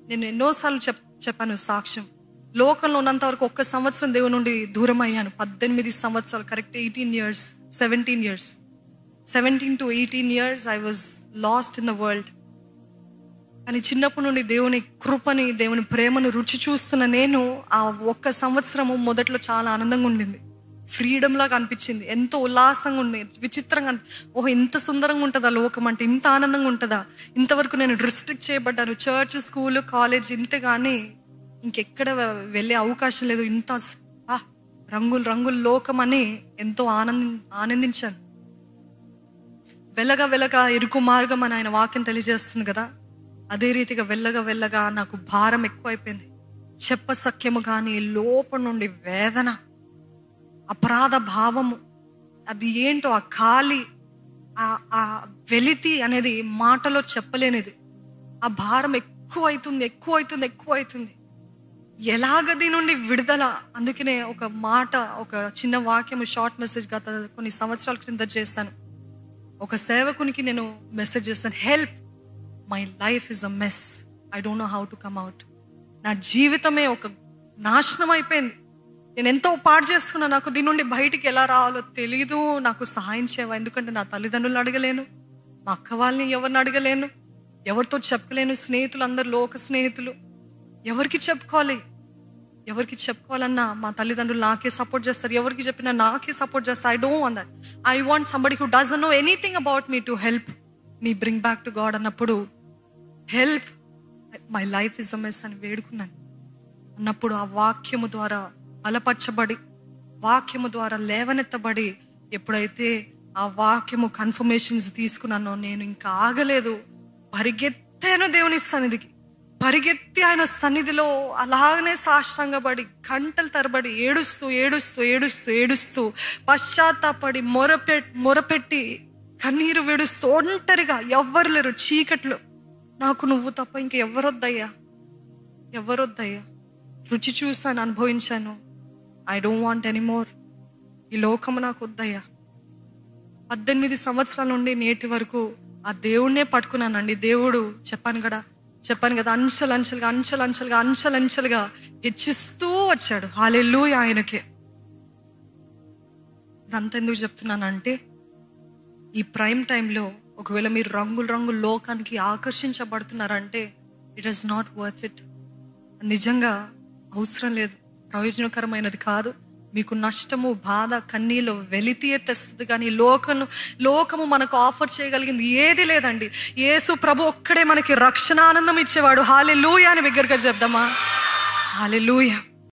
నేను ఎన్నోసార్లు చెప్ చెప్పాను సాక్ష్యం లోకంలో ఉన్నంత వరకు ఒక్క సంవత్సరం దేవుని నుండి దూరం అయ్యాను పద్దెనిమిది సంవత్సరాలు correct eighteen years seventeen years seventeen to eighteen years I was lost in the world కానీ చిన్నప్పటి నుండి దేవుని కృపని దేవుని ప్రేమను రుచి చూస్తున్న నేను ఆ ఒక్క సంవత్సరము మొదట్లో చాలా ఆనందంగా ఉండింది ఫ్రీడమ్ లాగా అనిపించింది ఎంతో ఉల్లాసంగా ఉంది విచిత్రంగా అనిపి- ఓహో ఇంత సుందరంగా ఉంటుందా లోకం అంటే ఇంత ఆనందంగా ఉంటుందా ఇంతవరకు నేను రిస్ట్రిక్ట్ చేయబడ్డాను చర్చ్ స్కూల్ కాలేజ్ ఇంతే కానీ ఇంకెక్కడ వెళ్ళే అవకాశం లేదు ఇంత స- ఆ, రంగులు రంగుల లోకం అని ఎంతో ఆనంద ఆనందించాను వెళ్ళగా వెళ్ళగా ఇరుకు మార్గం అని ఆయన వాక్యం తెలియజేస్తుంది కదా అదే రీతిగా వెళ్ళగా వెళ్ళగా నాకు భారం ఎక్కువైపోయింది చెప్ప సఖ్యము కానీ లోపల నుండి వేదన అపరాధ భావము అది ఏంటో ఆ ఖాళీ ఆ ఆ వెలితి అనేది మాటలో చెప్పలేనిది ఆ భారం ఎక్కువ అవుతుంది ఎక్కువ అవుతుంది ఎక్కువ అవుతుంది ఎలాగ దీని నుండి విడుదల అందుకనే ఒక మాట ఒక చిన్న వాక్యము షార్ట్ మెసేజ్ గత కొన్ని సంవత్సరాల క్రింద చేశాను ఒక సేవకునికి నేను మెసేజ్ చేస్తాను help my life is a mess I don't know how to come out నా జీవితమే ఒక నాశనం అయిపోయింది నేను ఎంతో పాడు చేసుకున్నా నాకు దీని నుండి బయటికి ఎలా రావాలో తెలీదు నాకు సహాయం చేయవా ఎందుకంటే నా తల్లిదండ్రులను అడగలేను మా అక్క వాళ్ళని ఎవరిని అడగలేను ఎవరితో చెప్పలేను స్నేహితులు అందరు లోక స్నేహితులు ఎవరికి చెప్పుకోవాలి ఎవరికి చెప్పుకోవాలన్నా మా తల్లిదండ్రులు నాకే సపోర్ట్ చేస్తారు ఎవరికి చెప్పినా నాకే సపోర్ట్ చేస్తారు I don't want that I want somebody who doesn't know anything about me to help me bring back to God అన్నప్పుడు help my life is a mess అని వేడుకున్నాను అన్నప్పుడు ఆ వాక్యము ద్వారా బలపరచబడి వాక్యము ద్వారా లేవనెత్తబడి ఎప్పుడైతే ఆ వాక్యము కన్ఫర్మేషన్స్ తీసుకున్నానో నేను ఇంకా ఆగలేదు పరిగెత్తాను దేవుని సన్నిధికి పరిగెత్తి ఆయన సన్నిధిలో అలాగనే సాష్టాంగపడి గంటల తరబడి ఏడుస్తూ ఏడుస్తూ ఏడుస్తూ ఏడుస్తూ పశ్చాత్తాపడి మొరపె మొరపెట్టి కన్నీరు విడుస్తూ ఒంటరిగా ఎవ్వరు లేరు చీకట్లో నాకు నువ్వు తప్ప ఇంక ఎవరొద్దయ్యా ఎవరొద్దయ్యా రుచి చూశాను అనుభవించాను ఐ డోంట్ వాంట్ ఎనీమోర్ ఈ లోకము నాకు వద్దయ్యా పద్దెనిమిది సంవత్సరాల నుండి నేటి వరకు ఆ దేవుణ్ణే పట్టుకున్నానండి దేవుడు చెప్పాను కదా చెప్పాను కదా అంచెలు అంచెలుగా అంచెలు అంచెలుగా అంచెలు అంచెలుగా హెచ్చిస్తూ వచ్చాడు హాలెల్లు ఆయనకే ఇదంతా ఎందుకు చెప్తున్నానంటే ఈ ప్రైమ్ టైంలో ఒకవేళ మీరు రంగుల రంగుల లోకానికి ఆకర్షించబడుతున్నారంటే it is not worth it నిజంగా అవసరం లేదు ప్రయోజనకరమైనది కాదు మీకు నష్టము బాధ కన్నీళ్ళు వెలితియే తెస్తుంది కానీ లోకము లోకము మనకు ఆఫర్ చేయగలిగింది ఏది లేదండి యేసు ప్రభు ఒక్కడే మనకి రక్షణ ఆనందం ఇచ్చేవాడు హాలే లూయ అని బిగ్గరగా చెప్దామా హాలే లూయ